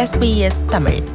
SBS Tamil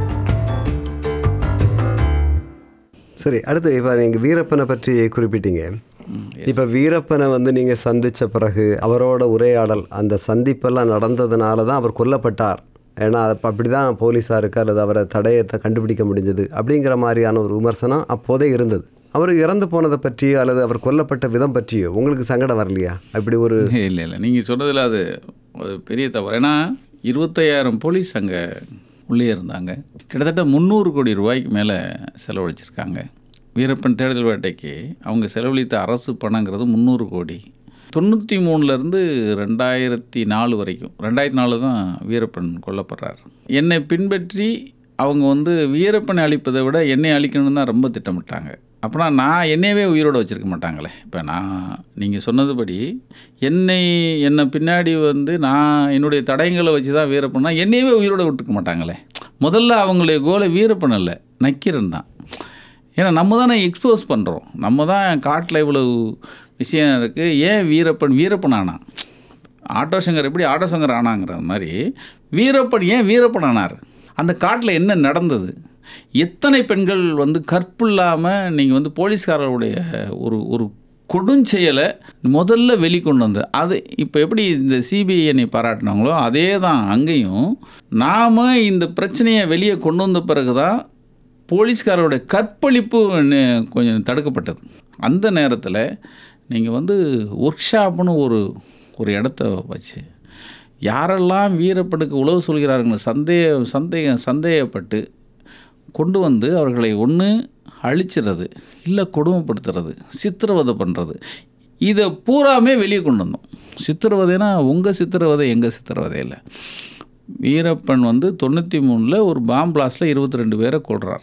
சரி அடுத்து இப்போ நீங்கள் வீரப்பனை பற்றி குறிப்பிட்டீங்க இப்போ வீரப்பனை வந்து நீங்கள் சந்தித்த பிறகு அவரோட உரையாடல் அந்த சந்திப்பெல்லாம் நடந்ததுனால தான் அவர் கொல்லப்பட்டார் ஏன்னா அப்போ அப்படி தான் போலீஸாருக்கு அல்லது அவரை தடயத்தை கண்டுபிடிக்க முடிஞ்சது அப்படிங்கிற மாதிரியான ஒரு விமர்சனம் அப்போதே இருந்தது அவர் இறந்து போனதை பற்றியோ அல்லது அவர் கொல்லப்பட்ட விதம் பற்றியோ உங்களுக்கு சங்கடம் வரலையா அப்படி ஒரு இல்லை இல்லை நீங்கள் சொன்னதில் அது ஒரு பெரிய தவறு ஏன்னா இருபத்தையாயிரம் போலீஸ் அங்கே உள்ளே இருந்தாங்க கிட்டத்தட்ட முந்நூறு கோடி ரூபாய்க்கு மேலே செலவழிச்சிருக்காங்க வீரப்பன் தேடுதல் வேட்டைக்கு அவங்க செலவழித்த அரசு பணங்கிறது முந்நூறு கோடி தொண்ணூற்றி மூணுலேருந்து ரெண்டாயிரத்தி நாலு வரைக்கும் ரெண்டாயிரத்தி நாலு தான் வீரப்பன் கொல்லப்படுறார் என்னை பின்பற்றி அவங்க வந்து வீரப்பனை அழிப்பதை விட என்னை அழிக்கணும்னு தான் ரொம்ப திட்டமிட்டாங்க அப்போனா நான் என்னையவே உயிரோட வச்சுருக்க மாட்டாங்களே இப்போ நான் நீங்கள் சொன்னதுபடி என்னை என்னை பின்னாடி வந்து நான் என்னுடைய தடயங்களை வச்சு தான் வீரப்பன்னா என்னையவே உயிரோட விட்டுருக்க மாட்டாங்களே முதல்ல அவங்களுடைய கோலை வீரப்பன் இல்லை நக்கீரன் தான் ஏன்னா நம்ம தானே எக்ஸ்போஸ் பண்ணுறோம் நம்ம தான் காட்டில் இவ்வளவு விஷயம் இருக்குது ஏன் வீரப்பன் வீரப்பன் ஆனான் ஆட்டோ சங்கர் எப்படி ஆட்டோ சங்கர் ஆனாங்கிற மாதிரி வீரப்பன் ஏன் வீரப்பன் ஆனார் அந்த காட்டில் என்ன நடந்தது எத்தனை பெண்கள் வந்து கற்பு இல்லாமல் நீங்கள் வந்து போலீஸ்காரருடைய ஒரு ஒரு கொடுஞ்செயலை முதல்ல வெளிக்கொண்டு வந்து அது இப்போ எப்படி இந்த சிபிஐ என்னை பாராட்டினாங்களோ அதே தான் அங்கேயும் நாம் இந்த பிரச்சனையை வெளியே கொண்டு வந்த பிறகு தான் போலீஸ்காரோட கற்பழிப்பு நெ- கொஞ்சம் தடுக்கப்பட்டது அந்த நேரத்தில் நீங்கள் வந்து ஒர்க் ஷாப்னு ஒரு ஒரு இடத்த வச்சு யாரெல்லாம் வீரப்பனுக்கு உழவு சொல்கிறார்கள் சந்தேக சந்தேகம் சந்தேகப்பட்டு கொண்டு வந்து அவர்களை ஒன்று அழிச்சிடுறது இல்லை கொடுமைப்படுத்துறது சித்திரவதை பண்ணுறது இதை பூராமே வெளியே கொண்டு வந்தோம் சித்திரவதைனா உங்கள் சித்திரவதை எங்கள் சித்திரவதை இல்லை வீரப்பன் வந்து தொண்ணூற்றி மூணில் ஒரு பாம் பிளாஸ்டில் இருபத்தி ரெண்டு பேரை கொள்கிறார்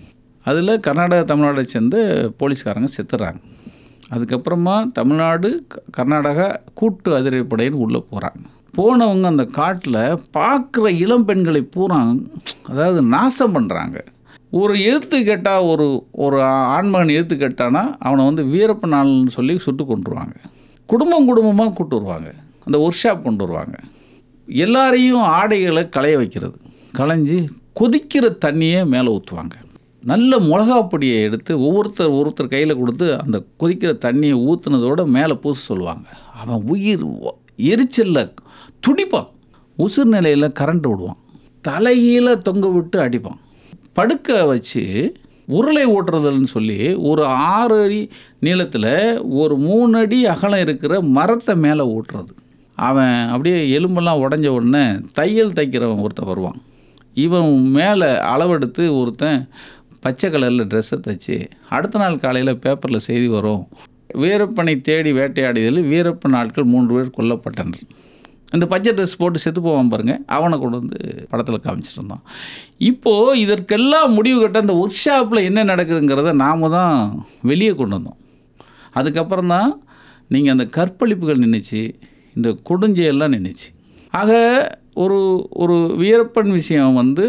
அதில் கர்நாடகா தமிழ்நாடை சேர்ந்த போலீஸ்காரங்க செத்துறாங்க அதுக்கப்புறமா தமிழ்நாடு க- கர்நாடகா கூட்டு அதிரடிப்படைன்னு உள்ளே போகிறாங்க போனவங்க அந்த காட்டில் பார்க்குற இளம் பெண்களை பூரா அதாவது நாசம் பண்ணுறாங்க ஒரு எதிர்த்து கேட்டால் ஒரு ஒரு ஆண்மகன் எதிர்த்து கேட்டானா அவனை வந்து வீரப்பன் ஆள்னு சொல்லி சுட்டு கொண்டுருவாங்க குடும்பம் குடும்பமாக கூட்டு வருவாங்க அந்த ஒர்க் ஷாப் கொண்டு வருவாங்க எல்லாரையும் ஆடைகளை களைய வைக்கிறது களைஞ்சி கொதிக்கிற தண்ணியை மேலே ஊற்றுவாங்க நல்ல மிளகாப் பொடியை எடுத்து ஒவ்வொருத்தர் ஒருத்தர் கையில் கொடுத்து அந்த கொதிக்கிற தண்ணியை ஊற்றுனதோட மேலே பூச சொல்லுவாங்க அவன் உயிர் வ- எரிச்சல்ல துடிப்பான் உசுர் நிலையில் கரண்ட் விடுவான் தலைகீழ தொங்க விட்டு அடிப்பான் படுக்க வச்சு உருளை ஓட்டுறதுன்னு சொல்லி ஒரு ஆறு அடி நீளத்தில் ஒரு மூணு அடி அகலம் இருக்கிற மரத்தை மேலே ஓட்டுறது அவன் அப்படியே எலும்பெல்லாம் உடஞ்ச உடனே தையல் தைக்கிறவன் ஒருத்தன் வருவான் இவன் மேலே அளவெடுத்து ஒருத்தன் பச்சை கலரில் ட்ரெஸ்ஸை தைச்சு அடுத்த நாள் காலையில் பேப்பரில் செய்தி வரும் வீரப்பனை தேடி வேட்டையாடியதில் வீரப்பன் ஆட்கள் மூன்று பேர் கொல்லப்பட்டனர் இந்த பச்சை ட்ரெஸ் போட்டு செத்து போவான் பாருங்க அவனை கொண்டு வந்து படத்தில் காமிச்சிட்டு இருந்தான் இப்போது இதற்கெல்லாம் முடிவு கட்ட அந்த ஒர்க் ஷாப்பில் என்ன நடக்குதுங்கிறத நாம் தான் வெளியே கொண்டு வந்தோம் அதுக்கப்புறம் தான் நீங்கள் அந்த கற்பழிப்புகள் நின்றுச்சு இந்த கொடுஞ்செயெல்லாம் நின்றுச்சு ஆக ஒரு ஒரு வீரப்பன் விஷயம் வந்து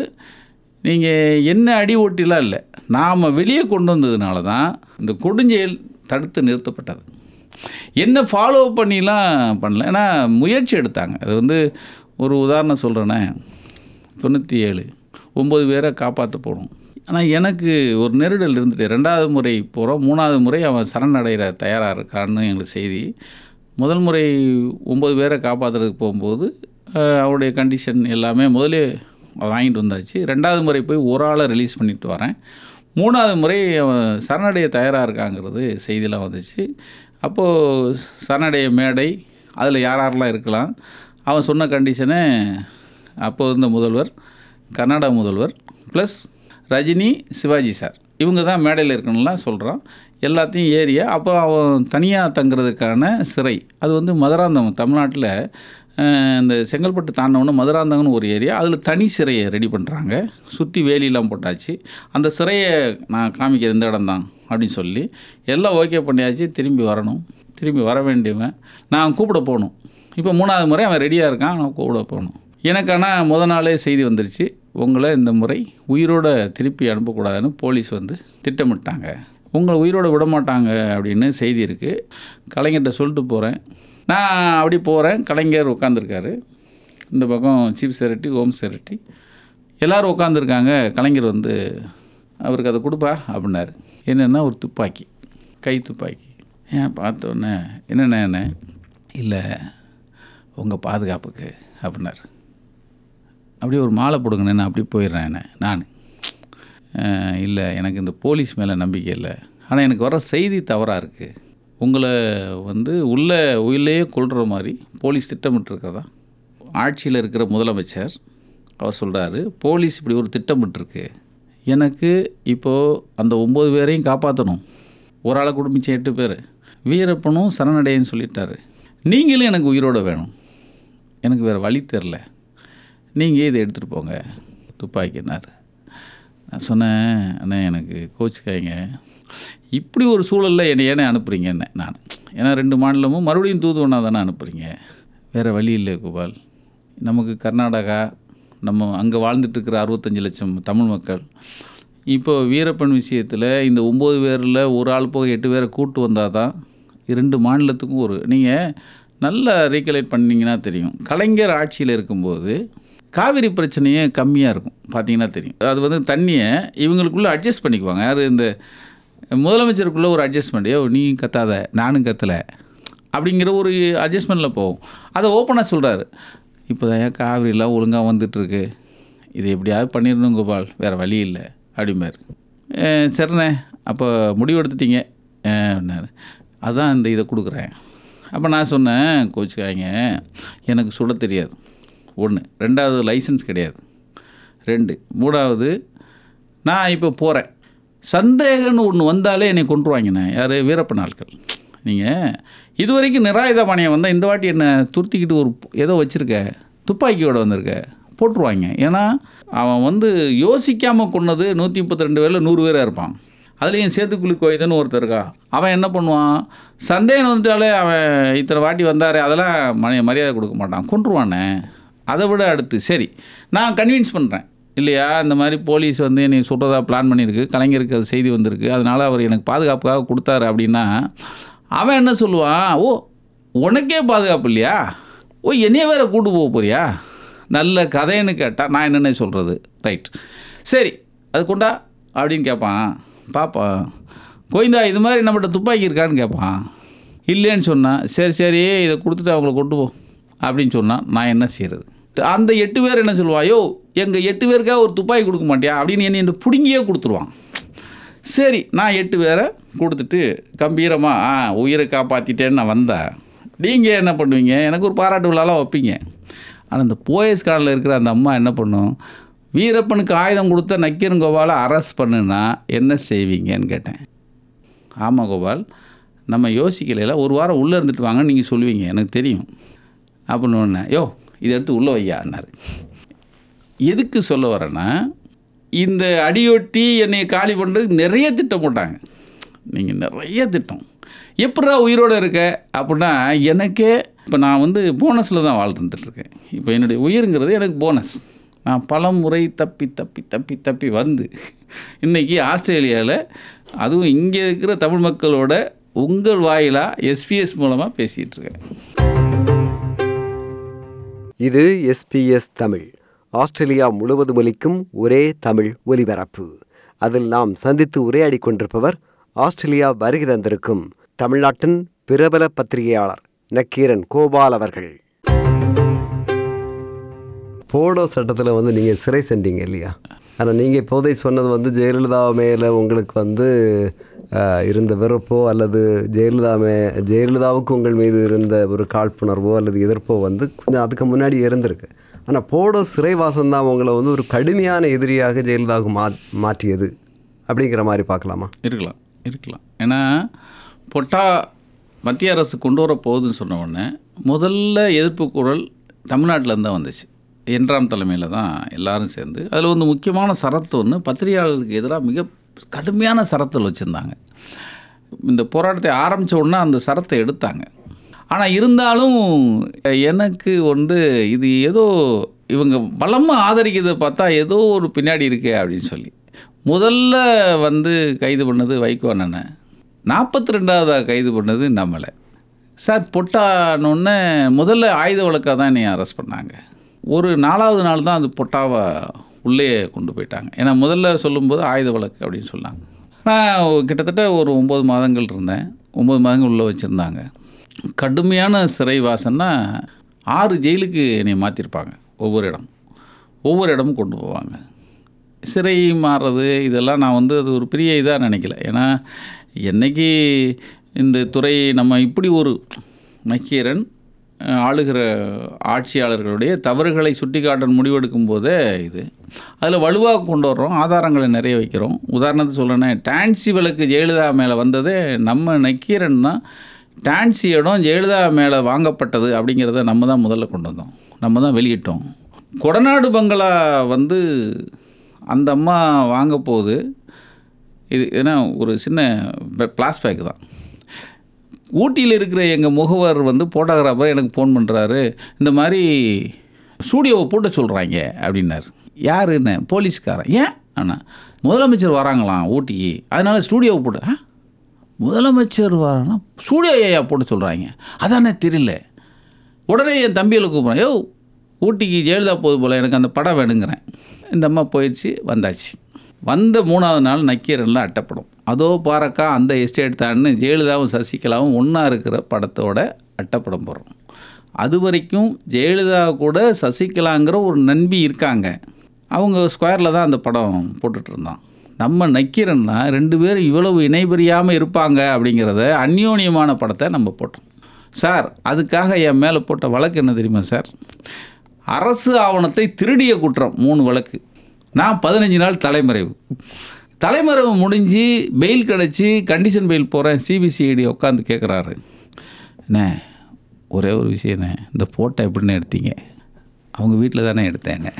நீங்கள் என்ன அடி ஓட்டிலாம் இல்லை நாம் வெளியே கொண்டு வந்ததுனால தான் இந்த கொடுஞ்செயல் தடுத்து நிறுத்தப்பட்டது என்ன ஃபாலோ பண்ணிலாம் பண்ணல ஏன்னா முயற்சி எடுத்தாங்க அது வந்து ஒரு உதாரணம் சொல்கிறேனே தொண்ணூற்றி ஏழு ஒம்பது பேரை காப்பாற்ற போகணும் ஆனால் எனக்கு ஒரு நெருடல் இருந்துட்டு ரெண்டாவது முறை போகிறோம் மூணாவது முறை அவன் சரணடைகிற தயாராக இருக்கான்னு எங்களுக்கு செய்தி முதல் முறை ஒம்பது பேரை காப்பாற்றுறதுக்கு போகும்போது அஹ், அவருடைய கண்டிஷன் எல்லாமே முதலே வாங்கிட்டு வந்தாச்சு ரெண்டாவது முறை போய் ஒரு ஆளை ரிலீஸ் பண்ணிட்டு வரேன் மூணாவது முறை அவன் சரணடைய தயாராக இருக்காங்கிறது செய்திலாம் வந்துச்சு அப்போது சரணடைய மேடை அதில் யார் யாரெல்லாம் இருக்கலாம் அவன் சொன்ன கண்டிஷனை அப்போ இருந்த முதல்வர் கர்நாடக முதல்வர் ப்ளஸ் ரஜினி சிவாஜி சார் இவங்க தான் மேடையில் இருக்கணும்லாம் சொல்கிறான் எல்லாத்தையும் ஏரியா அப்போ அவன் தனியாக தங்குறதுக்கான சிறை அது வந்து மதுராந்தகம் தமிழ்நாட்டில் அஹ், இந்த செங்கல்பட்டு தாண்டவொன்னு மதுராந்தகம்னு ஒரு ஏரியா அதில் தனி சிறையை ரெடி பண்ணுறாங்க சுற்றி வேலியெல்லாம் போட்டாச்சு அந்த சிறையை நான் காமிக்கிற இந்த இடம் தான் அப்படின்னு சொல்லி எல்லாம் ஓகே பண்ணியாச்சு திரும்பி வரணும் திரும்பி வர வேண்டியவன் நான் கூப்பிட போகணும் இப்போ மூணாவது முறை அவன் ரெடியாக இருக்கான் நான் கூப்பிட போகணும் எனக்கு ஆனால் முத நாளே செய்தி வந்துருச்சு உங்களை இந்த முறை உயிரோட திருப்பி அனுப்பக்கூடாதுன்னு போலீஸ் வந்து திட்டமிட்டாங்க உங்களை உயிரோட விட மாட்டாங்க அப்படின்னு செய்தி இருக்குது கலைஞர்கிட்ட சொல்லிட்டு போகிறேன் நான் அப்படி போகிறேன் கலைஞர் உட்காந்துருக்காரு இந்த பக்கம் சீஃப் செக்ரட்டரி ஹோம் செக்ரட்டரி எல்லாரும் உட்காந்துருக்காங்க கலைஞர் வந்து அவருக்கு அதை கொடுப்பா அப்படின்னாரு என்னென்னா ஒரு துப்பாக்கி கை துப்பாக்கி ஏன் பார்த்தோன்னே என்னென்ன என்ன இல்லை உங்கள் பாதுகாப்புக்கு அப்படின்னாரு அப்படியே ஒரு மாலை போடுங்கண்ணே நான் அப்படியே போயிடுறேன் என்ன நான் இல்லை எனக்கு இந்த போலீஸ் மேலே நம்பிக்கை இல்லை ஆனால் எனக்கு வர செய்தி தவறாக இருக்குது உங்களை வந்து உள்ள உயிலேயே கொள்கிற மாதிரி போலீஸ் திட்டமிட்டுருக்கதா ஆட்சியில் இருக்கிற முதலமைச்சர் அவர் சொல்கிறாரு போலீஸ் இப்படி ஒரு திட்டமிட்டுருக்கு எனக்கு இப்போது அந்த ஒம்பது பேரையும் காப்பாற்றணும் ஒரு ஆளை குடும்பிச்ச எட்டு பேர் வீரப்பனும் சரணடையன்னு சொல்லிட்டாரு நீங்களும் எனக்கு உயிரோட வேணும் எனக்கு வேறு வழி தெரில நீங்கள் இதை எடுத்துகிட்டு போங்க துப்பாக்கினார் நான் சொன்னேன் அண்ணே எனக்கு கோச்சுக்காய்ங்க இப்படி ஒரு சூழலில் என்னை ஏனே அனுப்புகிறீங்கன்னு நான் ஏன்னா ரெண்டு மாநிலமும் மறுபடியும் தூதுவனா தானே அனுப்புகிறீங்க வேறு வழி இல்லை கோபால் நமக்கு கர்நாடகா நம்ம அங்கே வாழ்ந்துட்டு இருக்கிற அறுபத்தஞ்சு லட்சம் தமிழ் மக்கள் இப்போ வீரப்பன் விஷயத்தில் இந்த ஒம்பது பேரில் ஒரு ஆள் போக எட்டு பேரை கூட்டு வந்தால் தான் இரண்டு மாநிலத்துக்கும் ஒரு நீங்கள் நல்லா ரீகலேட் பண்ணிங்கன்னா தெரியும் கலைஞர் ஆட்சியில் இருக்கும்போது காவிரி பிரச்சனையே கம்மியாக இருக்கும் பார்த்தீங்கன்னா தெரியும் அது வந்து தண்ணியை இவங்களுக்குள்ளே அட்ஜஸ்ட் பண்ணிக்குவாங்க யார் இந்த முதலமைச்சருக்குள்ளே ஒரு அட்ஜஸ்ட்மெண்ட் ஏ நீ கத்தாத நானும் கத்தலை அப்படிங்கிற ஒரு அட்ஜஸ்ட்மெண்ட்டில் போகும் அதை ஓப்பனாக சொல்கிறாரு இப்போ தான் காவிரிலாம் ஒழுங்காக வந்துட்டுருக்கு இது எப்படியாவது பண்ணிடணும் கோபால் வேறு வழி இல்லை அப்படிம்பார் "அஹ், சரிண்ணே அப்போ முடிவு எடுத்துட்டீங்க அஹ், அப்படின்னாரு அதான் இந்த இதை கொடுக்குறேன் அப்போ நான் சொன்னேன் கோச்சுக்காய்ங்க எனக்கு சுட தெரியாது ஒன்று ரெண்டாவது லைசன்ஸ் கிடையாது ரெண்டு மூணாவது நான் இப்போ போகிறேன் சந்தேகம்னு ஒன்று வந்தாலே என்னை கொண்டுருவாங்கண்ணே யார் வீரப்பன் ஆட்கள் நீங்கள் இது வரைக்கும் நிராயுதபாணியம் வந்தால் இந்த வாட்டி என்னை துருத்திக்கிட்டு ஒரு ஏதோ வச்சுருக்க துப்பாக்கியோட வந்திருக்க போட்டுருவாங்க ஏன்னா அவன் வந்து யோசிக்காமல் கொன்னது நூற்றி முப்பத்தி ரெண்டு பேரில் நூறு பேராக இருப்பான் அதுலேயும் சேத்துக்குழி கோயிதன்னு ஒருத்தர் இருக்கா அவன் என்ன பண்ணுவான் சந்தேகம் வந்துட்டாலே அவன் இத்தனை வாட்டி வந்தார் அதெல்லாம் மணி மரியாதை கொடுக்க மாட்டான் கொண்டுருவானே அதை விட அடுத்து சரி நான் கன்வின்ஸ் பண்ணுறேன் இல்லையா இந்த மாதிரி போலீஸ் வந்து என்னை சொல்கிறதா பிளான் பண்ணியிருக்கு கலைஞருக்கு அது செய்தி வந்திருக்கு அதனால் அவர் எனக்கு பாதுகாப்புக்காக கொடுத்தாரு அப்படின்னா அவன் என்ன சொல்லுவான் ஓ உனக்கே பாதுகாப்பு இல்லையா ஓ என்னைய வேற கூட்டு போக போறியா நல்ல கதைன்னு கேட்டால் நான் என்னென்ன சொல்கிறது ரைட் சரி அது கொண்டா அப்படின்னு கேட்பான் பாப்பான் கோவிந்தா இது மாதிரி நம்மகிட்ட துப்பாக்கி இருக்கான்னு கேட்பான் இல்லைன்னு சொன்னான் சரி சரி இதை கொடுத்துட்டு அவங்கள கொண்டு போ அப்படின்னு சொன்னால் நான் என்ன செய்கிறது அந்த எட்டு பேர் என்ன சொல்லுவான் யோ எங்கள் எட்டு பேருக்காக ஒரு துப்பாக்கி கொடுக்க மாட்டியா அப்படின்னு என்னை என்னை பிடுங்கியே கொடுத்துருவான் சரி நான் எட்டு பேரை கொடுத்துட்டு கம்பீரமாக ஆ உயிரை காப்பாற்றிட்டேன்னு நான் வந்தேன் நீங்கள் என்ன பண்ணுவீங்க எனக்கு ஒரு பாராட்டு விழாலாம் வைப்பீங்க ஆனால் இந்த போயஸ் கார்டில் இருக்கிற அந்த அம்மா என்ன பண்ணும் வீரப்பனுக்கு ஆயுதம் கொடுத்த நக்கீரன் கோபாலை அரெஸ்ட் பண்ணுனா என்ன செய்வீங்கன்னு கேட்டேன் ஆமாம் கோபால் நம்ம யோசிக்கலையில ஒரு வாரம் உள்ளே இருந்துட்டு வாங்கன்னு நீங்கள் சொல்லுவீங்க எனக்கு தெரியும் அப்படின்னு ஒன்று யோ இதை எடுத்து உள்ளே வையான்னாரு எதுக்கு சொல்ல வரேன்னா இந்த அடியொட்டி என்னை காலி பண்ணுறதுக்கு நிறைய திட்டம் போட்டாங்க நீங்கள் நிறைய திட்டம் எப்படா உயிரோடு இருக்க அப்படின்னா எனக்கே இப்போ நான் வந்து போனஸில் தான் வாழ்ந்துட்டுருக்கேன் இப்போ என்னுடைய உயிருங்கிறது எனக்கு போனஸ் நான் பல முறை தப்பி தப்பி தப்பி தப்பி வந்து இன்றைக்கி ஆஸ்திரேலியாவில் அதுவும் இங்கே இருக்கிற தமிழ் மக்களோட உங்கள் வாயிலாக எஸ்பிஎஸ் மூலமாக பேசிகிட்டு இருக்கேன் இது எஸ்பிஎஸ் தமிழ் ஆஸ்திரேலியா முழுவதும் ஒலிக்கும் ஒரே தமிழ் ஒலிபரப்பு அதில் நாம் சந்தித்து உரையாடி கொண்டிருப்பவர் ஆஸ்திரேலியா வருகை தந்திருக்கும் தமிழ்நாட்டின் பிரபல பத்திரிகையாளர் நக்கீரன் கோபால் அவர்கள் போடோ சட்டத்தில் வந்து நீங்கள் சிறை சென்றீங்க இல்லையா ஆனால் நீங்கள் இப்போதை சொன்னது வந்து ஜெயலலிதா மேலே உங்களுக்கு வந்து ஆஹ், இருந்த வெறுப்போ அல்லது ஜெயலலிதா மே ஜெயலலிதாவுக்கு உங்கள் மீது இருந்த ஒரு காழ்ப்புணர்வோ அல்லது எதிர்ப்போ வந்து கொஞ்சம் அதுக்கு முன்னாடி இருந்திருக்கு ஆனால் போடோ சிறைவாசம் தான் உங்களை வந்து ஒரு கடுமையான எதிரியாக ஜெயலலிதாவுக்கு மா மாற்றியது அப்படிங்கிற மாதிரி பார்க்கலாமா இருக்கலாம் இருக்கலாம் ஏன்னா பொட்டா மத்திய அரசு கொண்டு வர போகுதுன்னு சொன்ன உடனே முதல்ல எதிர்ப்பு குரல் தமிழ்நாட்டிலேருந்து தான் வந்துச்சு என்றாம் தலைமையில் தான் எல்லாரும் சேர்ந்து அதில் வந்து முக்கியமான சரத்து ஒன்று பத்திரிகையாளருக்கு எதிராக மிக கடுமையான சரத்தில் வச்சுருந்தாங்க இந்த போராட்டத்தை ஆரம்பித்த உடனே அந்த சரத்தை எடுத்தாங்க ஆனால் இருந்தாலும் எனக்கு வந்து இது ஏதோ இவங்க பலமாக ஆதரிக்கிறதை பார்த்தா ஏதோ ஒரு பின்னாடி இருக்கே அப்படின்னு சொல்லி முதல்ல வந்து கைது பண்ணது வைகோ அண்ணனை நாற்பத்தி ரெண்டாவதாக கைது பண்ணது நம்மளை சார் பொட்டானொன்னே முதல்ல ஆயுத வழக்காக தான் என்னை அரெஸ்ட் பண்ணாங்க ஒரு நாலாவது நாள் தான் அது பொட்டாவை உள்ளே கொண்டு போயிட்டாங்க ஏன்னா முதல்ல சொல்லும்போது ஆயுத வழக்கு அப்படின்னு சொன்னாங்க நான் கிட்டத்தட்ட ஒரு ஒம்பது மாதங்கள் இருந்தேன் ஒம்பது மாதங்கள் உள்ளே வச்சுருந்தாங்க கடுமையான சிறை வாசம்னா ஆறு ஜெயிலுக்கு என்னை மாற்றிருப்பாங்க ஒவ்வொரு இடம் ஒவ்வொரு இடமும் கொண்டு போவாங்க சிறை மாறுறது இதெல்லாம் நான் வந்து அது ஒரு பெரிய இதாக நினைக்கல ஏன்னா என்னைக்கு இந்த துறை நம்ம இப்படி ஒரு நக்கீரன் அஹ், ஆளுகிற ஆட்சியாளர்களுடைய தவறுகளை சுட்டிக்காட்ட முடிவெடுக்கும் போதே இது அதில் வலுவாக கொண்டு வர்றோம் ஆதாரங்களை நிறைய வைக்கிறோம் உதாரணத்துக்கு சொல்லணும்னா டான்சி விளக்கு ஜெயலலிதா மேலே வந்ததே நம்ம நக்கீரன் தான் டான்சி இடம் ஜெயலலிதா மேலே வாங்கப்பட்டது அப்படிங்கிறத நம்ம தான் முதல்ல கொண்டு வந்தோம் நம்ம தான் வெளியிட்டோம் கொடநாடு பங்களா வந்து அந்த அம்மா வாங்க போகுது இது ஏன்னா ஒரு சின்ன பேக் தான் ஊட்டியில் இருக்கிற எங்கள் முகவர் வந்து ஃபோட்டோகிராஃபர் எனக்கு ஃபோன் பண்ணுறாரு இந்த மாதிரி ஸ்டூடியோவை போட்ட சொல்கிறாங்க அப்படின்னாரு யாருன்னு போலீஸ்காரன் ஏன் அண்ணா முதலமைச்சர் வராங்களாம் ஊட்டிக்கு அதனால் ஸ்டூடியோவை போட்டு ஆ முதலமைச்சர் வரானா ஸ்டூடியோ ஏயா போட்டு சொல்கிறாங்க அதானே தெரியல உடனே என் தம்பியில் கூப்பிட்றேன் யோ ஊட்டிக்கு ஜெயலலிதா போது போல் எனக்கு அந்த படம் வேணுங்கிறேன் இந்த அம்மா போயிடுச்சு வந்தாச்சு வந்த மூணாவது நாள் நக்கீரன்லாம் அட்டப்படும் அதோ பாரக்கா அந்த எஸ்டேட் தான்னு ஜெயலலிதாவும் சசிகலாவும் ஒன்றா இருக்கிற படத்தோட அட்டப்படம் போடுறோம் அது வரைக்கும் ஜெயலலிதா கூட சசிகலாங்கிற ஒரு நண்பி இருக்காங்க அவங்க ஸ்கொயரில் தான் அந்த படம் போட்டுட்டு இருந்தான் நம்ம நக்கீரன் தான் ரெண்டு பேரும் இவ்வளவு இணைபெரியாமல் இருப்பாங்க அப்படிங்கிறத அந்யோன்யமான படத்தை நம்ம போட்டோம் சார் அதுக்காக என் மேலே போட்ட வழக்கு என்ன தெரியுமா சார் அரசு ஆவணத்தை திருடிய குற்றம் மூணு வழக்கு நான் பதினஞ்சு நாள் தலைமறைவு தலைமறைவு முடிஞ்சு பெயில் கிடச்சி கண்டிஷன் பெயில் போகிறேன் சிபிசிஐடி உட்காந்து கேட்குறாரு அண்ணே ஒரே ஒரு விஷயண்ணே இந்த ஃபோட்டோ எப்படின்னு எடுத்தீங்க அவங்க வீட்டில் தானே எடுத்தேன்னு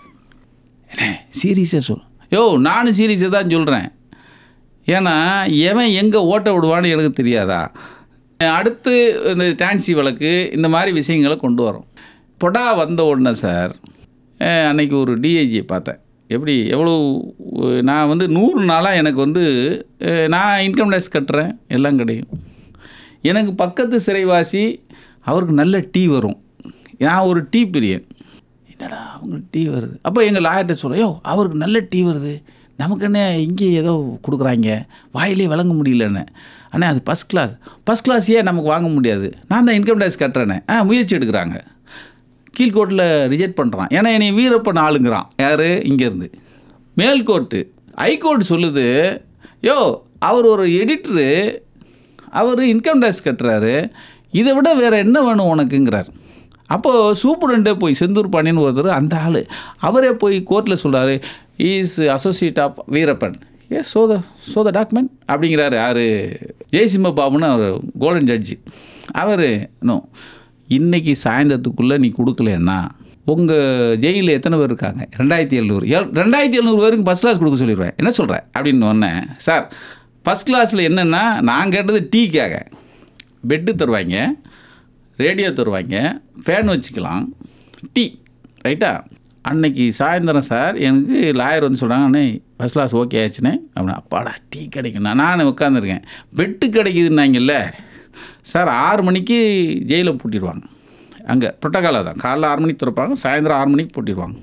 அண்ணே சீரியஸாக சொல் யோ நானும் சீரியஸாக தான் சொல்கிறேன் ஏன்னா எவன் எங்கே ஓட்ட விடுவான்னு எனக்கு தெரியாதா அடுத்து இந்த டான்சி வழக்கு இந்த மாதிரி விஷயங்களை கொண்டு வரோம் பொடா வந்த உடனே சார் அஹ், அன்னைக்கு ஒரு டிஐஜியை பார்த்தேன் எப்படி எவ்வளோ அஹ், நான் வந்து நூறு நாளாக எனக்கு வந்து அஹ், நான் இன்கம் டேக்ஸ் கட்டுறேன் எல்லாம் கிடையும் எனக்கு பக்கத்து சிறைவாசி அவருக்கு நல்ல டீ வரும் நான் ஒரு டீ பிரியன் என்னடா அவங்களுக்கு டீ வருது அப்போ எங்கள் லாயர்கிட்ட சொல்ல யோ அவருக்கு நல்ல டீ வருது நமக்கு என்ன இங்கே ஏதோ கொடுக்குறாங்க வாயிலே வழங்க முடியலன்னு அண்ணா அது ஃபஸ்ட் கிளாஸ் ஃபஸ்ட் கிளாஸ் ஏன் நமக்கு வாங்க முடியாது நான் தான் இன்கம் டேக்ஸ் கட்டுறேனே ஆ முயற்சி எடுக்கிறாங்க கீழ்கோர்ட்டில் ரிஜெக்ட் பண்ணுறான் ஏன்னா என்னை வீரப்பன் ஆளுங்கிறான் யார் இங்கேருந்து மேல்கோர்ட்டு ஹைகோர்ட் சொல்லுது யோ அவர் ஒரு எடிட்ரு அவர் இன்கம் டேக்ஸ் கட்டுறாரு இதை விட வேறு என்ன வேணும் உனக்குங்கிறார் அப்போது சூப்பரண்டே போய் செந்தூர் பாண்டியன் ஒருத்தர் அந்த ஆள் அவரே போய் கோர்ட்டில் சொல்கிறாரு is associate of Veerappan a show the show the document அப்படிங்கிறாரு யார் ஜெயசிம்ம பாபுன்னு அவர் கோல்டன் ஜட்ஜி அவர் நோ இன்னைக்கு சாயந்தரத்துக்குள்ளே நீ கொடுக்கலன்னா உங்கள் ஜெயிலில் எத்தனை பேர் இருக்காங்க ரெண்டாயிரத்தி எழுநூறு எல் ரெண்டாயிரத்தி எழுநூறு பேருக்கு ஃபஸ்ட் கிளாஸ் கொடுக்க சொல்லிடுவேன் என்ன சொல்கிறேன் அப்படின்னு ஒன்னேன் சார் ஃபஸ்ட் கிளாஸில் என்னென்னா நான் கேட்டது டீக்காக பெட்டு தருவாங்க ரேடியோ தருவாங்க ஃபேன் வச்சுக்கலாம் டீ ரைட்டா அன்னைக்கு சாயந்தரம் சார் எனக்கு லாயர் வந்து சொல்கிறாங்க அண்ணே ஃபஸ்ட் கிளாஸ் ஓகே ஆச்சுண்ணே அப்படின்னா அப்பாடா டீ கிடைக்குண்ணா நான் உட்காந்துருக்கேன் பெட்டு கிடைக்குதுன்னாங்கல்ல சார் ஆறு மணிக்கு ஜெயிலில் பூட்டிடுவாங்க அங்கே புரோட்டோகாலாக தான் காலைல ஆறு மணிக்கு திறப்பாங்க சாயந்தரம் ஆறு மணிக்கு பூட்டிடுவாங்க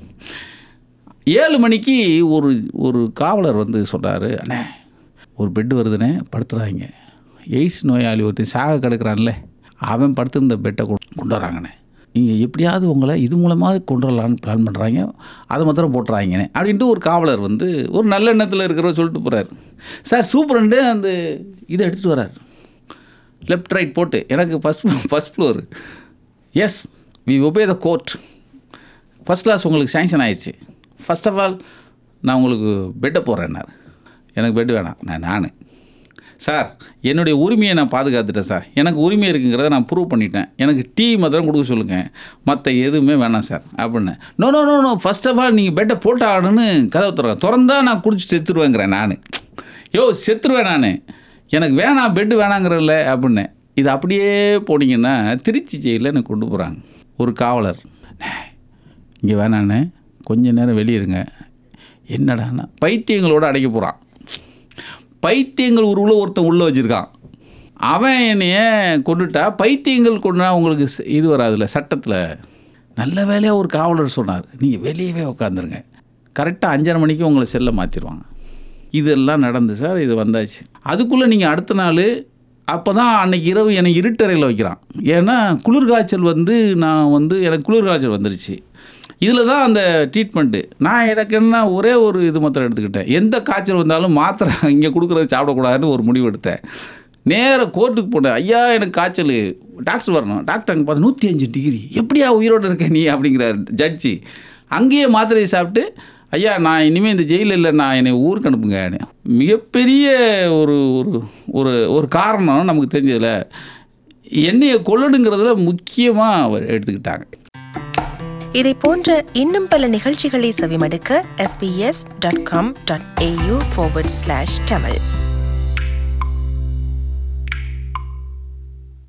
ஏழு மணிக்கு ஒரு ஒரு காவலர் வந்து சொல்கிறாரு அண்ணே ஒரு பெட்டு வருதுண்ணே படுத்துறாங்க எய்ட்ஸ் நோயாளி ஒருத்தன் சாக கிடக்குறான்ல அவன் படுத்திருந்த பெட்டை கொண்டு கொண்டு வராங்கண்ணே நீங்கள் எப்படியாவது உங்களை இது மூலமாக கொண்டு வரலான்னு பிளான் பண்ணுறாங்க அதை மாத்திரம் போட்டுறாங்கண்ணே அப்படின்ட்டு ஒரு காவலர் வந்து ஒரு நல்ல எண்ணத்தில் இருக்கிறவர் சொல்லிட்டு போகிறார் சார் சூப்பரண்டு அந்த இதை எடுத்துகிட்டு வரார் லெஃப்ட் ரைட் போட்டு எனக்கு first first floor yes we obey the court first class உங்களுக்கு சேங்ஷன் ஆயிடுச்சு ஃபர்ஸ்ட் ஆஃப் ஆல் நான் உங்களுக்கு பெட்டை போடுறேன்னார் எனக்கு பெட் வேணாம் நான் நான் சார் என்னுடைய உரிமையை நான் பாதுகாத்துட்டேன் சார் எனக்கு உரிமை இருக்குங்கிறத நான் ப்ரூவ் பண்ணிட்டேன் எனக்கு டீ மாத்திரம் கொடுக்க சொல்லுங்கள் மற்ற எதுவுமே வேணாம் சார் அப்படின்னு no no no no first of all நீங்கள் பெட்டை போட்டு ஆகணும்னு கதவை திறக்க திறந்தா நான் குடிச்சு செத்துருவேங்கிறேன் நான் யோ செத்துருவேன் நான் எனக்கு வேணாம் பெட்டு வேணாங்கிறல்ல அப்படின்னு இது அப்படியே போனீங்கன்னா திருச்சி ஜெயிலில் எனக்கு கொண்டு போகிறாங்க ஒரு காவலர் இங்கே வேணாண்ணே கொஞ்ச நேரம் வெளியே இருங்க என்னடான்னா பைத்தியங்களோட அடைக்க போகிறான் பைத்தியங்கள் ஒரு உள்ள ஒருத்தன் உள்ளே வச்சுருக்கான் அவன் என்னைய கொண்டுட்டா பைத்தியங்கள் கொண்டுனா உங்களுக்கு ச- இது வராதுல்ல சட்டத்தில் நல்ல வேலையாக ஒரு காவலர் சொன்னார் நீங்கள் வெளியவே உட்காந்துருங்க கரெக்டாக அஞ்சரை மணிக்கு உங்களை செல்லை மாற்றிடுவாங்க இதெல்லாம் நடந்து சார் இது வந்தாச்சு அதுக்குள்ளே நீங்கள் அடுத்த நாள் அப்போ தான் அன்னைக்கு இரவு என்னை இருட்டறையில் வைக்கிறான் ஏன்னா குளிர் காய்ச்சல் வந்து நான் வந்து எனக்கு குளிர் காய்ச்சல் வந்துருச்சு இதில் தான் அந்த ட்ரீட்மெண்ட்டு நான் எனக்கு என்ன ஒரே ஒரு இது மாத்திரை எடுத்துக்கிட்டேன் எந்த காய்ச்சல் வந்தாலும் மாத்திரை இங்கே கொடுக்குறது சாப்பிடக்கூடாதுன்னு ஒரு முடிவு எடுத்தேன் நேராக கோர்ட்டுக்கு போனேன் ஐயா எனக்கு காய்ச்சல் டாக்டர் வரணும் டாக்டர் அங்கே பார்த்து நூற்றி அஞ்சு டிகிரி எப்படியா உயிரோடு இருக்க நீ அப்படிங்கிறார் ஜட்ஜி அங்கேயே மாத்திரையை சாப்பிட்டு ஐயா நான் இனிமேல் இந்த ஜெயிலில் இல்லை நான் என்னை ஊருக்கு அனுப்புங்க மிகப்பெரிய ஒரு ஒரு ஒரு ஒரு காரணம் நமக்கு தெரிஞ்சதில் என்னையை கொல்லணுங்கிறதுல முக்கியமாக எடுத்துக்கிட்டாங்க இதை போன்ற இன்னும் பல நிகழ்ச்சிகளை செவிமடுக்க sbs.com.au forward slash tamil